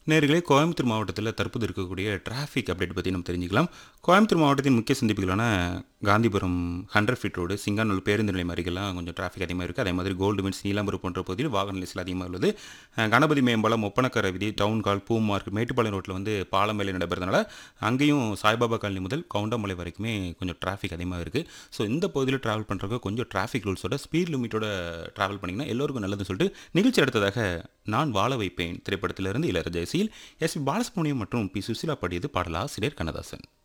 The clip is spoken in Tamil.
நேர்களே கோயம்புத்தூர் மாவட்டத்தில் தற்போது இருக்கக்கூடிய டிராஃபிக் அப்டேட் பற்றி நம்ம தெரிஞ்சுக்கலாம் கோயம்புத்தூர் மாவட்டத்தின் முக்கிய சந்திப்புகளான Gandhipuram hundred feet road Singanur பேருந்து நிலையம் அருகெல்லாம் கொஞ்சம் டிராஃபிக் அதிகமாக இருக்குது அதே மாதிரி கோல்டு மின்ஸ் நீலாம்பரம் போன்ற பகுதியில் வாகன நெரிசல் அதிகமாக உள்ளது அஹ் கணபதி மேம்பாலம் ஒப்பனக்கரை விதி டவுன் கால் பூ மார்க் மேட்டுப்பாளையம் ரோட்டில் வந்து பாலம் வேலை நடைபெறதுனால அங்கேயும் சாய்பாபா காலனி முதல் கவுண்டமலை வரைக்குமே கொஞ்சம் டிராஃபிக் அதிகமாக இருக்குது ஸோ இந்த பகுதியில் ட்ராவல் பண்ணுறவங்க கொஞ்சம் டிராஃபிக் ரூல்ஸோட ஸ்பீட் லிமிட்டோட ட்ராவல் பண்ணிங்கன்னா எல்லோருக்கும் நல்லதுன்னு சொல்லிட்டு நிகழ்ச்சி அடுத்ததாக நான் வாழ வைப்பேன் திரைப்படத்திலிருந்து இளையராஜா இசையில் எஸ் பி பாலசுப்ரமணியம் மற்றும் பி சுசிலா பாடியது பாடலாசிரியர் கண்ணதாசன்